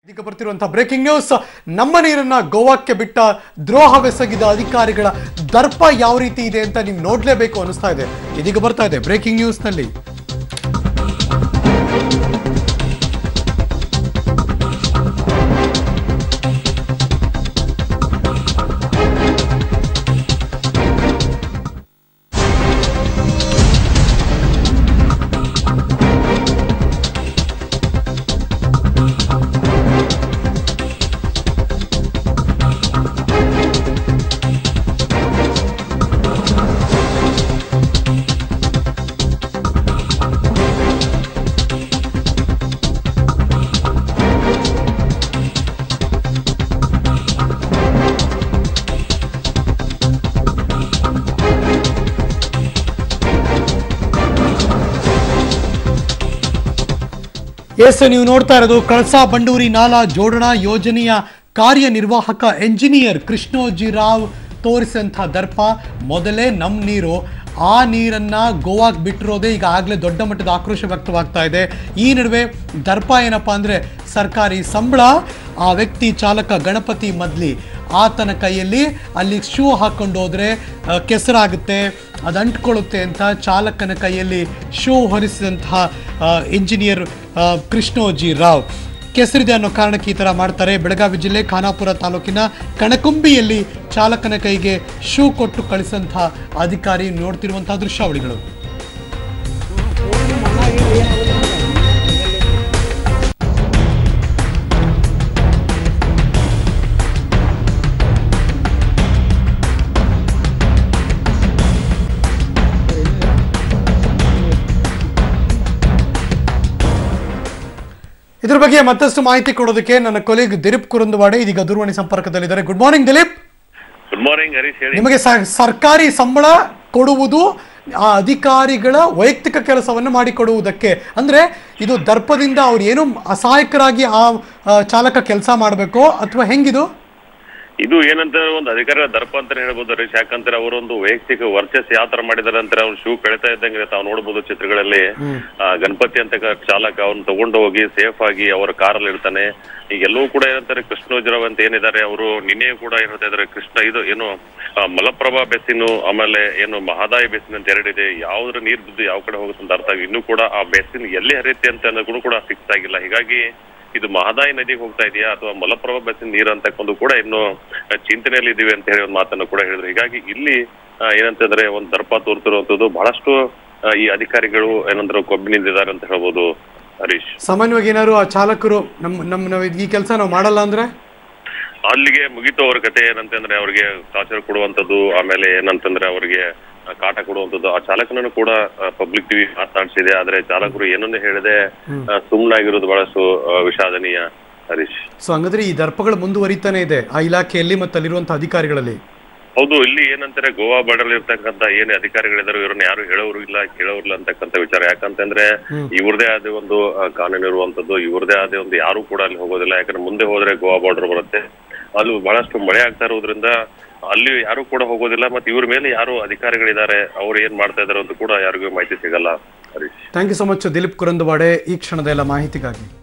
ಇದೀಗ ಬರ್ತಿರುವಂತಹ breaking news ನಮ್ಮ ನೀರನ್ನ ಗೋವಾಕ್ಕೆ ಬಿಟ್ಟ ದ್ರೋಹವೆಸಗಿದ ಅಧಿಕಾರಿಗಳ ದರ್ಪ ಯಾವ ರೀತಿ ಇದೆ ಅಂತ ನೀವು ನೋಡ್ಲೇಬೇಕು ಅನಿಸ್ತಾ ಇದೆ ಇದೀಗ ಬರ್ತಾ ಇದೆ ಬ್ರೇಕಿಂಗ್ ನ್ಯೂಸ್ ನಲ್ಲಿ ಎಸ್ ನೀವು ನೋಡ್ತಾ ಇರೋದು ಕಳಸಾ ಬಂಡೂರಿ ನಾಲಾ ಜೋಡಣಾ ಯೋಜನೆಯ ಕಾರ್ಯನಿರ್ವಾಹಕ ಎಂಜಿನಿಯರ್ ಕೃಷ್ಣೋಜಿ ರಾವ್ ತೋರಿಸಿದಂಥ ದರ್ಪ ಮೊದಲೇ ನಮ್ಮ ನೀರು ಆ ನೀರನ್ನ ಗೋವಾಗೆ ಬಿಟ್ಟಿರೋದೇ ಈಗ ಆಗಲೇ ದೊಡ್ಡ ಮಟ್ಟದ ಆಕ್ರೋಶ ವ್ಯಕ್ತವಾಗ್ತಾ ಇದೆ ಈ ನಡುವೆ ದರ್ಪ ಏನಪ್ಪಾ ಅಂದ್ರೆ ಸರ್ಕಾರಿ ಸಂಬಳ ಆ ವ್ಯಕ್ತಿ ಚಾಲಕ ಗಣಪತಿ ಮದ್ಲಿ ಆತನ ಕೈಯಲ್ಲಿ ಅಲ್ಲಿ ಶೂ ಹಾಕೊಂಡು ಹೋದ್ರೆ ಆ, ಕೆಸರಾಗುತ್ತೆ ಅದು ಅಂಟ್ಕೊಳ್ಳುತ್ತೆ ಅಂತ ಚಾಲಕನ ಕೈಯಲ್ಲಿ ಶೂ ಹೊರಿಸಿದಂತಹ ಆ, ಇಂಜಿನಿಯರ್ ಆ, ಕೃಷ್ಣೋಜಿ ರಾವ್ ಕೆಸರಿದೆ ಅನ್ನೋ ಕಾರಣಕ್ಕೆ ಈ ಥರ ಮಾಡ್ತಾರೆ ಬೆಳಗಾವಿ ಜಿಲ್ಲೆ ಖಾನಾಪುರ ತಾಲೂಕಿನ ಕಣಕುಂಬಿಯಲ್ಲಿ ಚಾಲಕನ ಕೈಗೆ ಶೂ ಕೊಟ್ಟು ಕಳಿಸಂತಹ ಅಧಿಕಾರಿ ನೋಡ್ತಿರುವಂತಹ ದೃಶ್ಯಾವಳಿಗಳು ಇದ್ರ ಬಗ್ಗೆ ಮತ್ತಷ್ಟು ಮಾಹಿತಿ ಕೊಡೋದಕ್ಕೆ ನನ್ನ ಕೊಲೀಗ್ ದಿಲೀಪ್ ಕುರುಂದವಾಡೆ ಇದೀಗ ದೂರವಾಣಿ ಸಂಪರ್ಕದಲ್ಲಿದ್ದಾರೆ good morning Dilip good morning Harish ಹೇಳಿ ನಿಮಗೆ ಸ- ಸರ್ಕಾರಿ ಸಂಬಳ ಕೊಡುವುದು ಆ ಅಧಿಕಾರಿಗಳ ವೈಯಕ್ತಿಕ ಕೆಲಸವನ್ನು ಮಾಡಿಕೊಡುವುದಕ್ಕೆ ಅಂದ್ರೆ ಇದು ದರ್ಪದಿಂದ ಅವ್ರು ಏನು ಅಸಹಾಯಕರಾಗಿ ಆ ಆ, ಚಾಲಕ ಕೆಲಸ ಮಾಡಬೇಕೋ ಅಥವಾ ಹೆಂಗಿದು ಇದು ಏನಂತ ಒಂದು ಅಧಿಕಾರಿಗಳ ದರ್ಪ ಅಂತಾನೆ ಹೇಳ್ಬೋದು ಹರೀಶ್ ಯಾಕಂದ್ರೆ ಅವರೊಂದು ವೈಯಕ್ತಿಕ ವರ್ಚಸ್ ಯಾವ ತರ ಮಾಡಿದಾರೆ ಅಂತಾರೆ ಅವ್ನು ಶೂ ಕಳಿತಾ ಇದ್ದಂಗೆ ತಾವು ನೋಡ್ಬೋದು ಚಿತ್ರಗಳಲ್ಲಿ ಆ, ಗಣಪತಿ ಅಂತ ಕ- ಚಾಲಕ ಅವ್ನು ತಗೊಂಡು ಹೋಗಿ ಸೇಫ್ ಆಗಿ ಅವರ ಕಾರಲ್ಲಿ ಇರ್ತಾನೆ ಈಗ ಎಲ್ಲವೂ ಕೂಡ ಏನಂತಾರೆ ಕೃಷ್ಣೋಜರಾವ್ ಅಂತ ಏನಿದ್ದಾರೆ ಅವರು ನಿನ್ನೆ ಕೂಡ ಏನ್ ಹೇಳ್ತಾ ಇದಾರೆ ಕೃಷ್ಣ ಇದು ಏನು ಆ, ಮಲಪ್ರಭಾ ಬೆಸಿನು ಆಮೇಲೆ ಏನು ಮಹದಾಯಿ ಬೆಸಿನ್ ಅಂತ ಎರಡಿದೆ ಯಾವ್ದ್ರ ನೀರ್ ಬಿದ್ದು ಯಾವ ಕಡೆ ಹೋಗುತ್ತೆ ಅಂತ ಅರ್ಥ ಆಗಿ ಇನ್ನೂ ಕೂಡ ಆ ಬೆಸಿನ್ ಎಲ್ಲಿ ಹರಿಯುತ್ತೆ ಅಂತ ಅನ್ನೋದು ಕೂಡ ಫಿಕ್ಸ್ ಆಗಿಲ್ಲ ಹೀಗಾಗಿ ಇದು ಮಹದಾಯಿ ನದಿಗೆ ಹೋಗ್ತಾ ಇದೆಯಾ ಅಥವಾ ಮಲಪ್ರಭಾ ಬೆಸಿನ್ ನೀರು ಅಂತಕ್ಕೊಂದು ಕೂಡ ಇನ್ನು ಚಿಂತನೆಯಲ್ಲಿ ಇದೀವಿ ಅಂತ ಹೇಳಿ ಒಂದು ಮಾತನ್ನು ಕೂಡ ಹೇಳಿದ್ರು ಹೀಗಾಗಿ ಇಲ್ಲಿ ಆ, ಏನಂತಂದ್ರೆ ಒಂದು ದರ್ಪ ತೋರ್ತಿರುವಂತದ್ದು ಬಹಳಷ್ಟು ಆ, ಈ ಅಧಿಕಾರಿಗಳು ಏನಂದ್ರೆ ಕೊಬ್ಬಿನಿಂದಿದ್ದಾರೆ ಅಂತ ಹೇಳ್ಬೋದು ಹರೀಶ್ ಸಾಮಾನ್ಯವಾಗಿ ಏನಾದ್ರು ಆ ಚಾಲಕರು ನಮ್ಮ ನಮ್ಮ ನಾವು ಈ ಕೆಲಸ ನಾವು ಮಾಡಲ್ಲ ಅಂದ್ರೆ ಅಲ್ಲಿಗೆ ಮುಗೀತು ಅವ್ರ ಕತೆ ಏನಂತಂದ್ರೆ ಅವ್ರಿಗೆ ಟಾರ್ಚರ್ ಕೊಡುವಂತದ್ದು ಆಮೇಲೆ ಏನಂತಂದ್ರೆ ಅವ್ರಿಗೆ ಆ, ಕಾಟ ಕೊಡುವಂತದ್ದು ಆ ಚಾಲಕನನ್ನು ಕೂಡ ಪಬ್ಲಿಕ್ ಟಿವಿ ಮಾತನಾಡಿಸಿದೆ ಆದ್ರೆ ಚಾಲಕರು ಏನನ್ನು ಹೇಳಿದೆ ಸುಮ್ಮನಾಗಿರೋದು ಬಹಳಷ್ಟು ಆ, ವಿಷಾದನೀಯ ಹರೀಶ್ ಸೊ ಹಂಗಂದ್ರೆ ಈ ದರ್ಪಗಳು ಮುಂದುವರಿತಾನೆ ಇದೆ ಆ ಇಲಾಖೆಯಲ್ಲಿ ಮತ್ತು ಅಲ್ಲಿರುವಂತಹ ಅಧಿಕಾರಿಗಳಲ್ಲಿ ಹೌದು ಇಲ್ಲಿ ಏನಂತಾರೆ ಗೋವಾ ಬಾರ್ಡರ್ ಇರ್ತಕ್ಕಂತ ಏನ್ ಅಧಿಕಾರಿಗಳಿದಾರೋ ಇವ್ರನ್ನ ಯಾರು ಹೇಳೋರು ಇಲ್ಲ ಕೇಳೋರು ಇಲ್ಲ ಅಂತಕ್ಕಂಥ ವಿಚಾರ ಯಾಕಂತಂದ್ರೆ ಇವ್ರದೇ ಆದ ಒಂದು ಆ, ಕಾನೂನು ಇರುವಂತದ್ದು ಇವ್ರದೇ ಆದ ಒಂದು ಯಾರು ಕೂಡ ಅಲ್ಲಿ ಹೋಗೋದಿಲ್ಲ ಯಾಕಂದ್ರೆ ಮುಂದೆ ಹೋದ್ರೆ ಗೋವಾ ಬಾರ್ಡರ್ ಬರುತ್ತೆ ಅಲ್ಲಿ ಬಹಳಷ್ಟು ಮಳೆ ಆಗ್ತಾ ಇರೋದ್ರಿಂದ ಅಲ್ಲಿ ಯಾರು ಕೂಡ ಹೋಗೋದಿಲ್ಲ ಮತ್ತೆ ಇವ್ರ ಮೇಲೆ ಯಾರು ಅಧಿಕಾರಿಗಳಿದ್ದಾರೆ ಅವ್ರು ಏನ್ ಮಾಡ್ತಾ ಇದಾರೆ ಅಂತ ಕೂಡ ಯಾರಿಗೂ ಮಾಹಿತಿ ಸಿಗಲ್ಲ Harish thank you so much Dilip Kurundwade ಈ ಕ್ಷಣದ ಎಲ್ಲ ಮಾಹಿತಿಗಾಗಿ